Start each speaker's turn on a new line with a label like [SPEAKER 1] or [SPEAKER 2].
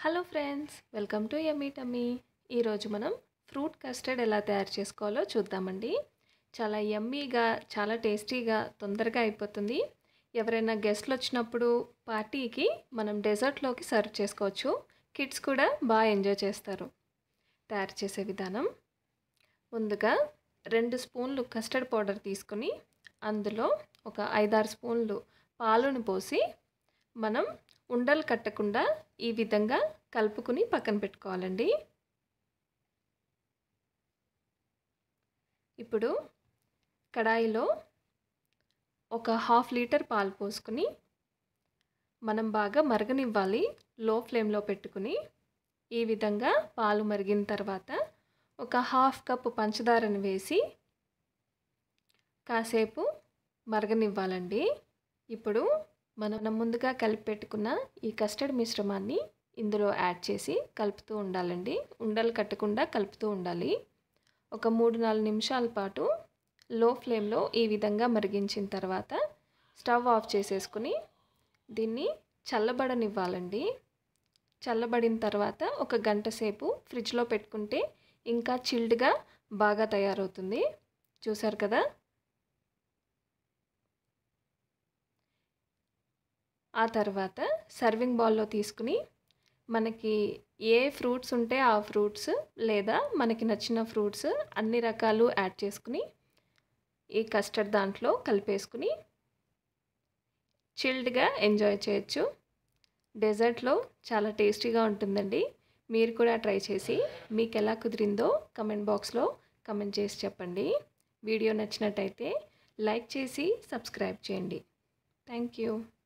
[SPEAKER 1] hello friends welcome to yummy tummy ఈరోజు మనం fruit custard ఎలా తయారు చేసుకోవాలో చూద్దామండి చాలా యమ్మీగా చాలా టేస్టీగా తొందరగా అయిపోతుంది ఎవరైనా గెస్ట్లు వచ్చినప్పుడు పార్టీకి మనం డెజర్ట్లోకి సర్వ్ చేసుకోవచ్చు కిడ్స్ కూడా బాగా ఎంజాయ్ చేస్తారు తయారు చేసే విధానం ముందుగా రెండు స్పూన్లు కస్టర్డ్ పౌడర్ తీసుకుని అందులో ఒక ఐదారు స్పూన్లు పాలుని పోసి మనం ఉండలు కట్టకుండా ఈ విధంగా కలుపుకుని పక్కన పెట్టుకోవాలండి ఇప్పుడు కడాయిలో ఒక హాఫ్ లీటర్ పాలు పోసుకుని మనం బాగా మరగనివ్వాలి లో ఫ్లేమ్లో పెట్టుకుని ఈ విధంగా పాలు మరిగిన తర్వాత ఒక హాఫ్ కప్ పంచదారని వేసి కాసేపు మరగనివ్వాలండి ఇప్పుడు మనం ముందుగా కలిపి పెట్టుకున్న ఈ కస్టర్డ్ మిశ్రమాన్ని ఇందులో యాడ్ చేసి కలుపుతూ ఉండాలండి ఉండలు కట్టకుండా కలుపుతూ ఉండాలి ఒక మూడు నాలుగు నిమిషాల పాటు లో ఫ్లేమ్లో ఈ విధంగా మరిగించిన తర్వాత స్టవ్ ఆఫ్ చేసేసుకుని దీన్ని చల్లబడనివ్వాలండి చల్లబడిన తర్వాత ఒక గంట సేపు ఫ్రిడ్జ్లో పెట్టుకుంటే ఇంకా చిల్డ్గా బాగా తయారవుతుంది చూసారు కదా ఆ తర్వాత సర్వింగ్ బౌల్లో తీసుకుని మనకి ఏ ఫ్రూట్స్ ఉంటే ఆ ఫ్రూట్స్ లేదా మనకి నచ్చిన ఫ్రూట్స్ అన్ని రకాలు యాడ్ చేసుకుని ఈ కస్టర్డ్ దాంట్లో కలిపేసుకుని చిల్డ్గా ఎంజాయ్ చేయొచ్చు డెజర్ట్లో చాలా టేస్టీగా ఉంటుందండి మీరు కూడా ట్రై చేసి మీకు ఎలా కుదిరిందో కమెంట్ బాక్స్లో కమెంట్ చేసి చెప్పండి వీడియో నచ్చినట్టయితే లైక్ చేసి సబ్స్క్రైబ్ చేయండి థ్యాంక్ యూ